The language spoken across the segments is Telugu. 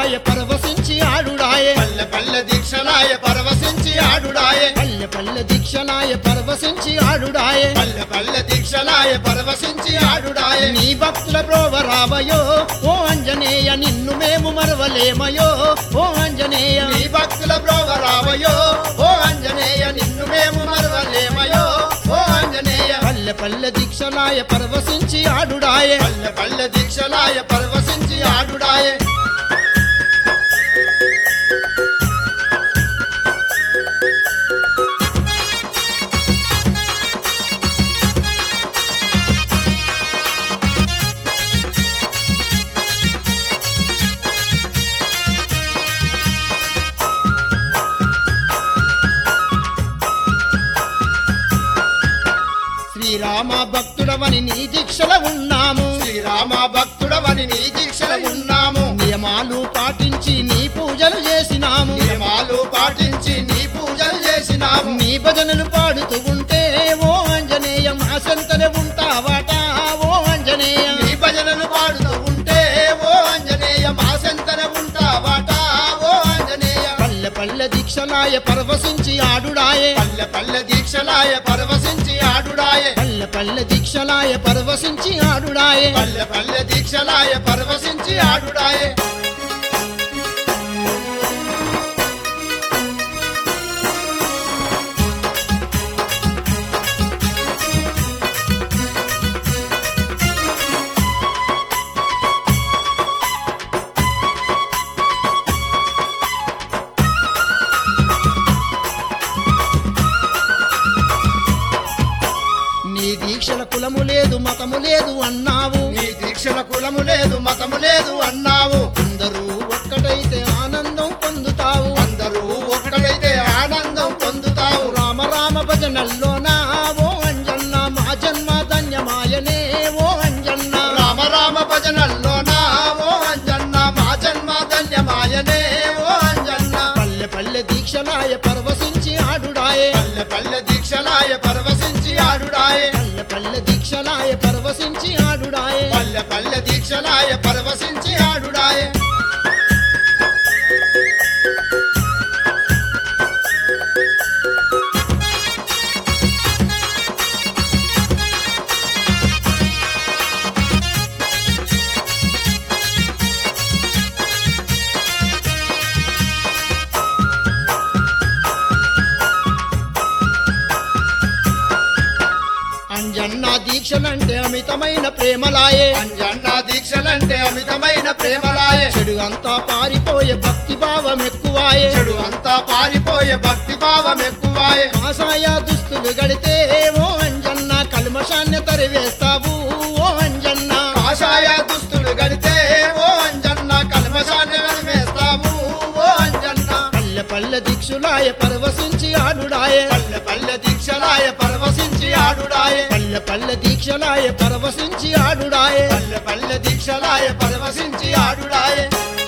దీక్షలాయ పరవశించి ఆడుడాయే పల్లె పల్లె దీక్షలాయ పరవశించి ఆడుడాయే పల్లె పల్లె దీక్షలాయ పరవశించి ఆడుడాయే పల్లె పల్లె దీక్షలాయ పరవశించి ఆడుడాయే నీ భక్తుల బ్రోవరావయో ఓ అంజనేయ నిన్ను మేము మరవలేమయో ఓ అంజనేయ నీ భక్తుల బ్రోవరావయో ఓ అంజనేయ నిన్ను మేము మరవలేమయో ఓ అంజనేయ పల్లె పల్లె దీక్షలాయ పరవశించి ఆడుడాయే పల్లె పల్లె దీక్షలాయ పరవశించి ఆడుడాయే శ్రీరామ భక్తుడవని నీ దీక్షల ఉన్నాము శ్రీరామ భక్తుడవని నీ దీక్షల ఉన్నాము నియమాలు పాటించి నీ పూజలు చేసినాము నియమాలు పాటించి నీ పూజలు చేసినాము నీ భజనలు పాడుతూ ఉంటే ఓ అంజనేయ మా సంతనే ఉంటావాట ఓ అంజనేయ నీ భజనలు పాడుతూ ఉంటే ఓ అంజనేయ మా సెంతన ఉంటావాట ఓ అంజనేయ పల్లె పల్లె దీక్షలాయ పరవశించి ఆడుడాయే పల్లె పల్లె దీక్షలాయ పరవశించి ఆడుడాయే పల్లె పల్లె దీక్షలాయ పరవశించి ఆడుడాయే పల్లె పల్లె దీక్షలాయ పరవశించి ఆడుడాయే నీ దీక్షల కులము లేదు మతము లేదు అన్నావు నీ దీక్షల కులము లేదు మతము లేదు అన్నావు అందరూ ఒక్కటైతే ఆనందం పొందుతావు అందరూ ఒకటైతే ఆనందం పొందుతావు రామ రామ భజనల్లోన ఓ అంజన్న మా జన్మ ధన్యమాయనే ఓ అంజన్న రామ రామ భజనల్లోనా ఓ అంజన్న మా జన్మ ధన్యమాయనే ఓ అంజన్న పల్లె పల్లె దీక్షలాయ పరవశించి ఆడుడాయే పల్లె పల్లె దీక్షలాయ పరవశించి ఆడుడాయే పల్లె పల్లె దీక్షలాయ పరవశించి ఆడుడాయే పల్లె పల్లె దీక్షలాయ పరవశించి ఆడుడాయే అంజన్న దీక్షలంటే అమితమైన ప్రేమలాయే అంజన్న దీక్షలంటే అమితమైన ప్రేమలాయే చెడు అంతా పారిపోయే భక్తి భావం ఎక్కువాయే చెడు అంతా పారిపోయే భక్తి భావం ఎక్కువాయే కాషాయ దుస్తులు గడితే ఓ అంజన్న కల్మషాన్ని తరివేస్తావు ఓ అంజన్న కాషాయ దుస్తులు గడితే ఓ అంజన్న కల్మషాన్ని వేస్తాము ఓ అంజన్న పల్లె పల్లె దీక్షులాయ పరవశించి ఆడుడాయే పల్లె పల్లె దీక్షలాయ పరవశించి ఆడుడాయే పల్లె పల్లె దీక్షలాయ పరవశించి ఆడుడాయే పల్లె పల్లె దీక్షలాయ పరవశించి ఆడుడాయే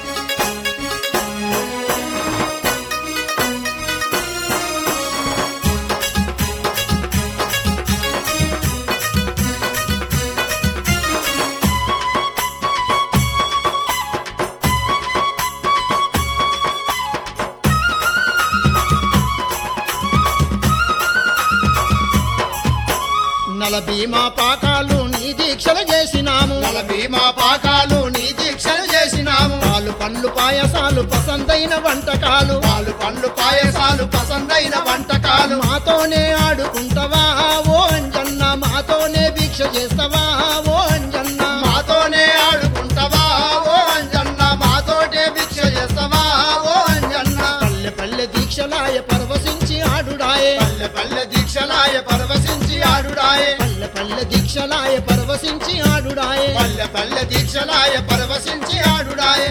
నల భీమా పాకాలు నీ దీక్షలు చేసినాము నల భీమా పాకాలు నీ దీక్షలు చేసినాము పాలు పండ్లు పాయసాలు పసందైన వంటకాలు పాలు పండ్లు పాయసాలు పసందైన వంటకాలు మాతోనే ఆడుకుంటావా ఓ అంజన్న మాతోనే దీక్ష చేస్తావా ఓ అంజన్న మాతోనే ఆడుకుంటావా ఓ అంజన్న మాతోటే భిక్ష చేస్తావా ఓ అంజన్న పల్లె పల్లె దీక్షలాయ పరవశించి ఆడుడాయే పల్లె పల్లె దీక్షలాయ పరవశించి ఆడుడాయే పల్లె పల్లె దీక్షలాయ పరవశించి ఆడుడాయే పల్లె పల్లె దీక్షలాయ పరవశించి ఆడుడాయే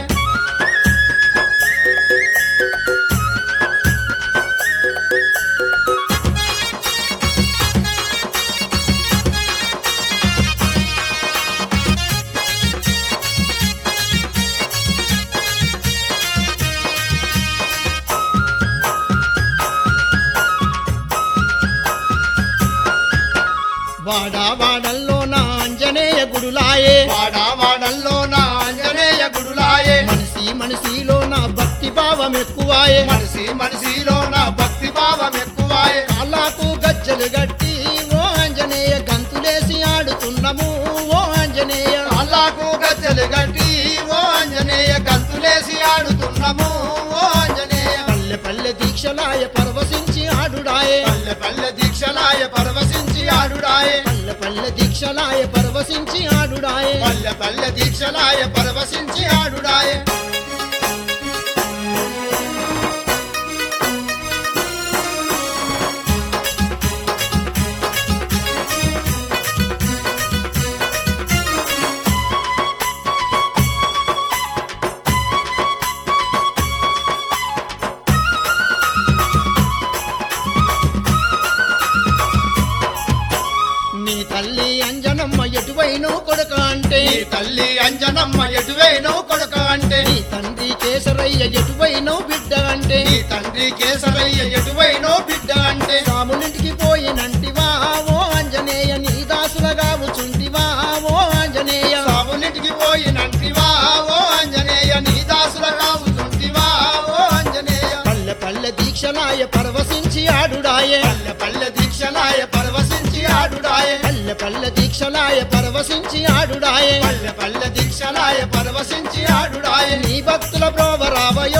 వాడా వాడల్లో నా ఆంజనేయ గుడులాయే వాడా వాడల్లో నా ఆంజనేయ గుడులాయే మనిషి మనిషిలో భావం ఎక్కువాయే మనిషి మనిషిలో నా భక్తి భావం ఎక్కువాయే కాళ్ళకు గజ్జలు గట్టి ఓ ఆంజనేయ గంతులేసి ఆడుతున్నాము ఓ ఆంజనేయ అల్లాకు గజ్జలు గట్టి ఓ ఆంజనేయ గంతులేసి ఆడుతున్నాము ఓ ఆంజనేయ పల్లె పల్లె దీక్షలాయ పరవశించి ఆడుడాయే పల్లె పల్లె దీక్షలాయ పరవశించి ఆడుడాయే పల్లె పల్లె దీక్షలాయ పరవశించి ఆడుడాయే పల్లె పల్లె దీక్షలాయ పరవశించి ఆడుడాయే నీ తల్లి అంజనమ్మ ఎటువైను కొడుక అంటే నీ తల్లి అంజనమ్మ ఎటువైనో కొడుక అంటే నీ తండ్రి కేసరయ్య ఎటువైను బిడ్డ అంటే నీ తండ్రి కేసరయ్య ఎటువైనో బిడ్డ అంటే రామునింటికి పోయినంటివా ఓ ఆంజనేయ నీ దాసులగా కూచుంటివా ఓ ఆంజనేయ సావునిటికి పోయినంటివా ఓ ఆంజనేయ నీ దాసుల కావుతుంటివా ఓ ఆంజనేయ పల్లె పల్లె దీక్షలాయ పరవశించి ఆడుడాయే పల్లె పల్లె దీక్షలాయ పరవశించి ఆడుడాయే పల్లె పల్లె దీక్షలాయ పరవశించి ఆడుడాయే పల్లె పల్లె దీక్షలాయ పరవశించి ఆడుడాయే నీ భక్తుల ప్రోవ రావయో